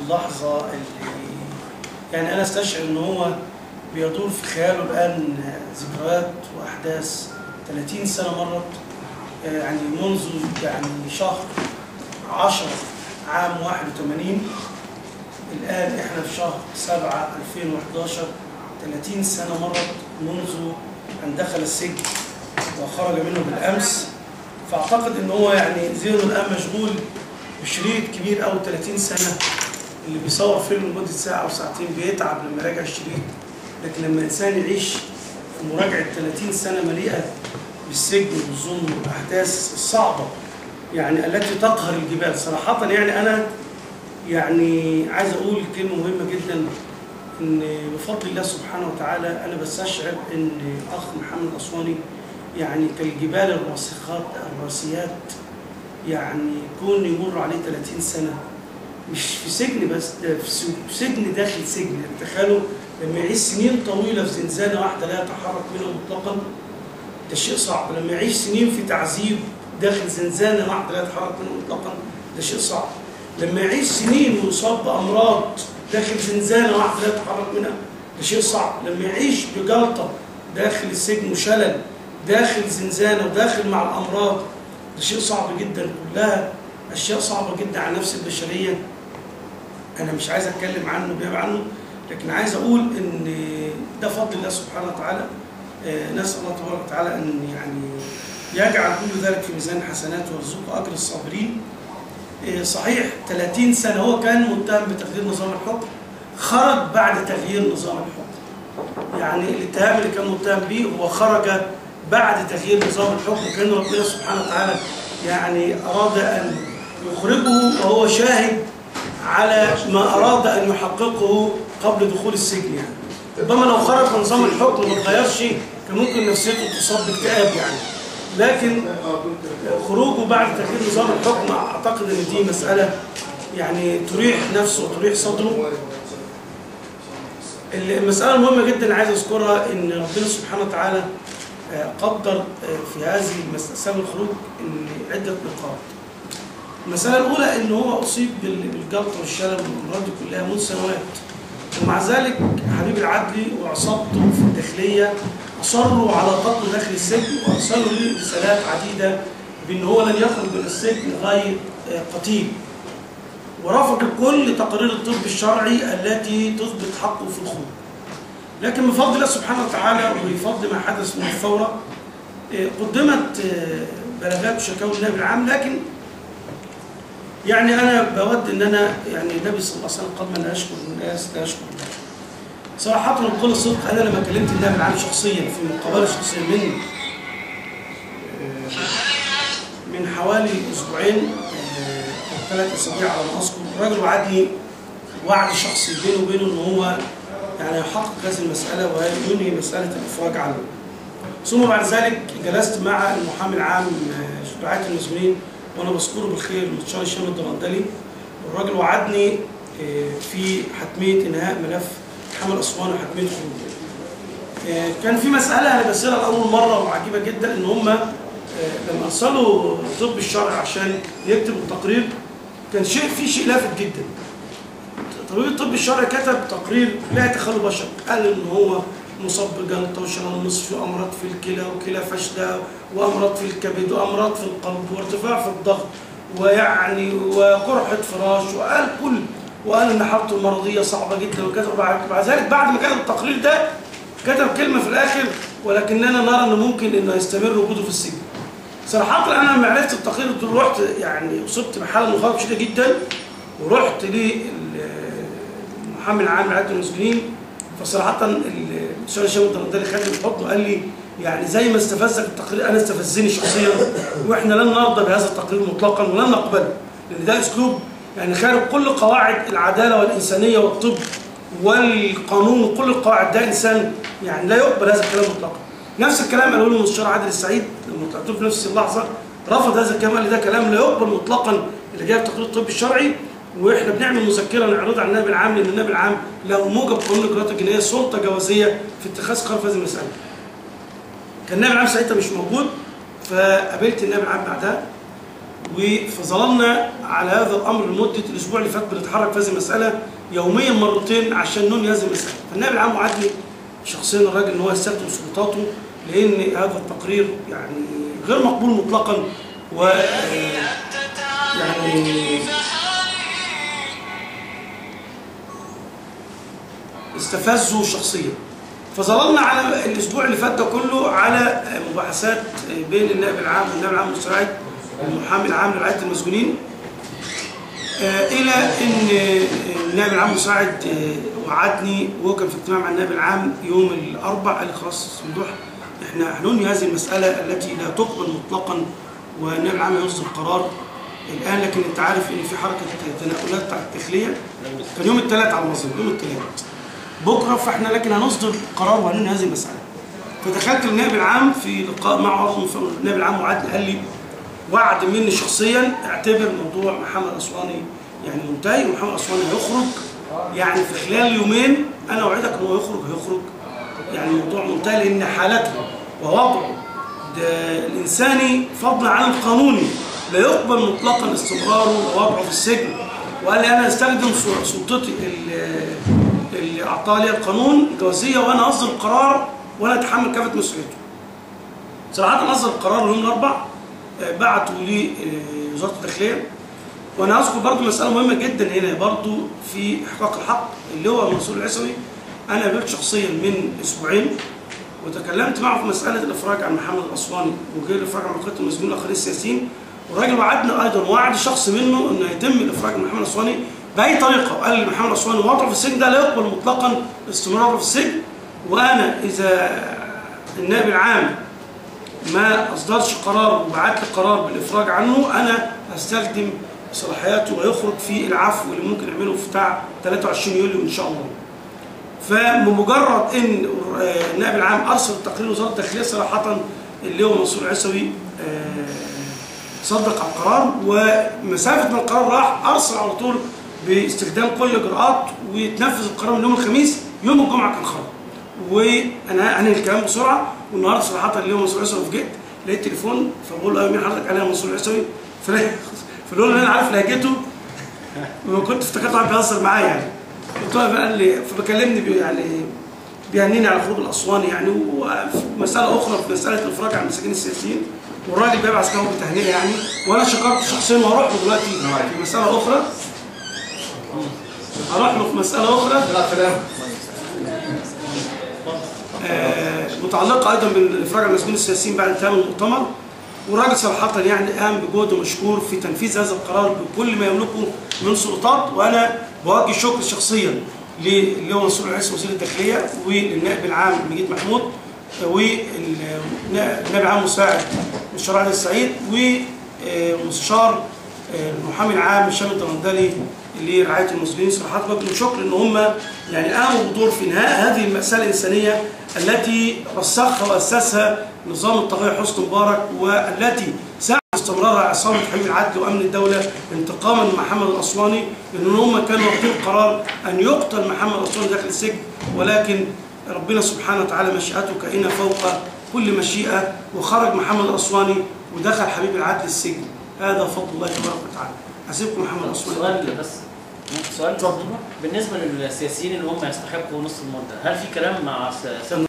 اللحظة اللي يعني أنا استشعر إن هو بيدور في خياله الآن ذكريات وأحداث 30 سنة مرت آه، يعني منذ يعني شهر 10 عام 81 الآن إحنا في شهر 7 2011 30 سنة مرت منذ أن دخل السجن وخرج منه بالأمس فأعتقد إن هو يعني ذهنه الآن مشغول بشريط كبير أوي 30 سنة اللي بيصور فيلم لمدة ساعة أو ساعتين بيتعب لما يراجع الشريط لكن لما الإنسان يعيش في مراجعة 30 سنة مليئة بالسجن والظلم والأحداث الصعبة يعني التي تقهر الجبال صراحة يعني أنا يعني عايز أقول كلمة مهمة جدا إن بفضل الله سبحانه وتعالى أنا بستشعر إن أخ محمد أسواني يعني كالجبال الراسخات الراسيات يعني كون يمر عليه 30 سنة مش في سجن بس ده في سو- في سجن داخل سجن يعني تخيلوا لما يعيش سنين طويلة في زنزانة واحدة لا يتحرك منها مطلقا ده شيء صعب لما يعيش سنين في تعذيب داخل زنزانة واحدة لا يتحرك منها مطلقا ده شيء صعب لما يعيش سنين ويصاب بأمراض داخل زنزانة واحدة لا يتحرك منها ده شيء صعب لما يعيش بجلطة داخل السجن وشلل داخل زنزانة وداخل مع الأمراض ده شيء صعب جدا كلها أشياء صعبة جدا على نفس البشرية أنا مش عايز أتكلم عنه بيبقى عنه لكن عايز أقول إن ده فضل الله سبحانه وتعالى آه، نسأل الله تبارك وتعالى أن يعني يجعل كل ذلك في ميزان حسناته ويرزقه أجر الصابرين آه، صحيح 30 سنة هو كان متهم بتغيير نظام الحكم خرج بعد تغيير نظام الحكم يعني الاتهام اللي كان متهم به هو خرج بعد تغيير نظام الحكم كان ربنا سبحانه وتعالى يعني أراد أن يخرجه وهو شاهد على ما أراد أن يحققه قبل دخول السجن يعني ربما لو خرج من نظام الحكم ما اتغيرش كان ممكن نفسيته تصاب باكتئاب يعني لكن خروجه بعد تغيير نظام الحكم أعتقد أن دي مسألة يعني تريح نفسه وتريح صدره المسألة المهمة جدا عايز أذكرها إن ربنا سبحانه وتعالى آه، قدر آه، في هذه المسألة سبب الخروج إن عدة نقاط. المسألة الأولى إن هو أصيب بال- بالجلطة والشلل والأمراض دي كلها منذ سنوات. ومع ذلك حبيب العدلي وعصابته في الداخلية أصروا على قتله داخل السجن وأرسلوا له رسالات عديدة بأن هو لن يخرج من السجن غير آه، قتيل. ورفضوا كل تقارير الطب الشرعي التي تثبت حقه في الخروج. لكن بفضل الله سبحانه وتعالى وبفضل ما حدث من الثورة آه، قدمت آه، بلاغات وشكاوى للنائب العام لكن يعني أنا بود إن أنا يعني النبي صلى الله عليه وسلم قال من لا يشكر الناس لا يشكر الله. صراحة وبكل صدق أنا لما كلمت النائب العام شخصيا في مقابلة شخصية من آه، من حوالي أسبوعين آه، أو ثلاث أسابيع على ما أذكر الراجل وعدني وعد شخصي بينه وبينه إن هو يعني يحقق هذه المسألة وينهي مسألة الإفراج عنه. ثم بعد ذلك جلست مع المحامي العام آه، رعاية المسؤولين وأنا بذكره بالخير المستشار هشام الدمندلي والراجل وعدني آه، في حتمية إنهاء ملف حمل أسوان وحتمية خروجه. آه، كان في مسألة أنا بسألها لأول مرة وعجيبة جدا إن هم آه، لما أرسلوا الطب الشرعي عشان يكتب التقرير كان شيء في شيء لافت جدا. طبيب الطب الشرعي كتب تقرير لا يتخلى بشر قال ان هو مصاب بجلطه وشلل نصفي وامراض في الكلى وكلى فاشله وامراض في الكبد وامراض في القلب وارتفاع في الضغط ويعني وقرحه فراش وقال كل وقال ان حالته المرضيه صعبه جدا وكذا وبعد بعد ذلك بعد ما كتب التقرير ده كتب كلمه في الاخر ولكننا نرى انه ممكن انه يستمر وجوده في السجن. صراحه انا لما عرفت التقرير ده رحت يعني اصبت بحاله مخاطره شديده جدا ورحت للمحامي العام لعيادة المسجونين فصراحة الأستاذ هشام الدردالي خدني بالحضن وقال لي يعني زي ما استفزك التقرير أنا استفزني شخصيا وإحنا لن نرضى بهذا التقرير مطلقا ولن نقبله لأن ده أسلوب يعني خارج كل قواعد العدالة والإنسانية والطب والقانون وكل القواعد ده إنسان يعني لا يقبل هذا الكلام مطلقا نفس الكلام قاله لي المستشار عادل السعيد لما طلعت له في نفس اللحظة رفض هذا الكلام قال لي ده كلام لا يقبل مطلقا اللي جاي في التقرير الطبي الشرعي واحنا بنعمل مذكره نعرضها على النائب العام لان النائب العام له موجب قانون الاجراءات الجنائيه سلطه جوازيه في اتخاذ قرار في هذه المساله. كان النائب العام ساعتها مش موجود فقابلت النائب العام بعدها فظللنا على هذا الامر لمده الاسبوع اللي فات بنتحرك في هذه المساله يوميا مرتين عشان ننهي هذه المساله فالنائب العام وعدني شخصيا الراجل ان هو يستخدم سلطاته لان هذا التقرير يعني غير مقبول مطلقا و يعني استفزوا شخصيا فظللنا على الاسبوع اللي فات ده كله على مباحثات بين النائب العام والنائب العام المستعد المحامي العام لرعايه المسجونين آه، الى ان النائب العام المساعد آه، وعدني وهو كان في اجتماع مع النائب العام يوم الاربعاء قال لي خلاص ممدوح احنا هننهي هذه المساله التي لا تقبل مطلقا والنائب العام يصدر قرار الان لكن انت عارف ان في حركه تنقلات بتاعت الداخليه كان يوم الثلاث على المظلم يوم الثلاث بكره فاحنا لكن هنصدر قرار وهننهي هذه المساله فدخلت النائب العام في لقاء مع عضو النائب العام وعدني قال لي وعد مني شخصيا اعتبر موضوع محمد اسواني يعني منتهي ومحمد اسواني هيخرج يعني في خلال يومين انا اوعدك ان هو يخرج هيخرج يعني الموضوع منتهي لان حالته ووضعه ده الانساني فضلا عن القانوني لا يقبل مطلقا استمراره ووضعه في السجن وقال لي انا استخدم سلطتي اللي- اللي اعطاها لي القانون الجوازيه وانا اصدر القرار وانا اتحمل كافه مسؤوليته. صراحه اصدر القرار يوم الاربعاء آه، بعتوا لي آه، وزاره الداخليه وانا اذكر برضو مساله مهمه جدا هنا برضو في احقاق الحق اللي هو منصور العسوي انا قابلت شخصيا من اسبوعين وتكلمت معه في مساله الافراج عن محمد الاسواني وغير الافراج عن بقيه المسجونين الاخرين السياسيين والراجل وعدنا ايضا وعد شخص منه انه يتم الافراج عن محمد الاسواني باي طريقه وقال لي محمد الاسواني وضعه في السجن ده لا يقبل مطلقا استمراره في السجن وانا اذا النائب العام ما اصدرش قرار وبعت لي قرار بالافراج عنه انا هستخدم صلاحياته ويخرج في العفو اللي ممكن نعمله في بتاع 23 يوليو ان شاء الله. فبمجرد ان آه، النائب العام ارسل تقرير وزاره الداخليه صراحه اللي هو منصور العسوي آه، صدق على القرار ومسافه ما القرار راح ارسل على طول باستخدام كل الاجراءات ويتنفذ القرار من يوم الخميس يوم الجمعه كان خرج. وانا انهي الكلام بسرعه والنهارده صراحه اللي هو منصور العسوي فوجئت لقيت تليفون فبقول له مين حضرتك انا منصور العسوي فلا- فبقول له انا عارف لهجته وكنت افتكرت واحد بيهزر معايا يعني قلت له قال لي فبكلمني بي- يعني بيهنيني على خروج الاسواني يعني ومساله اخرى في مساله الافراج عن المساجين السياسيين والراجل بيبعث له بتهنئه يعني وانا شكرت شخصيا وهروح له دلوقتي في مساله اخرى هروح له في مساله اخرى آه، متعلقه ايضا بالافراج عن المسؤولين السياسيين بعد انتهاء المؤتمر والراجل صراحه يعني قام بجهد مشكور في تنفيذ هذا القرار بكل ما يملكه من سلطات وانا بوجه شكر شخصيا اللي هو منصور العيسى وزير الداخليه وللنائب العام مجيد محمود آه، والنائب العام مساعد مستشار علي السعيد ومستشار آه، المحامي العام هشام الدمندلي لرعايه المسلمين صراحه بوجه شكر ان هم يعني قاموا بدور في انهاء هذه الماساه الانسانيه التي رسخها واسسها نظام الطاغيه حسني مبارك والتي ساعد استمرار عصابه حميد العدل وامن الدوله انتقاما من محمد الاسواني لان هم كانوا واخدين قرار ان يقتل محمد الاسواني داخل السجن ولكن ربنا سبحانه وتعالى مشيئته كائنه فوق كل مشيئه وخرج محمد الاسواني ودخل حبيب العدل السجن هذا فضل الله تبارك وتعالى اسيبكم محمد الاسواني سؤال بس سؤال بالنسبه للسياسيين اللي هم يستحقوا نص المده هل في كلام مع س- سياده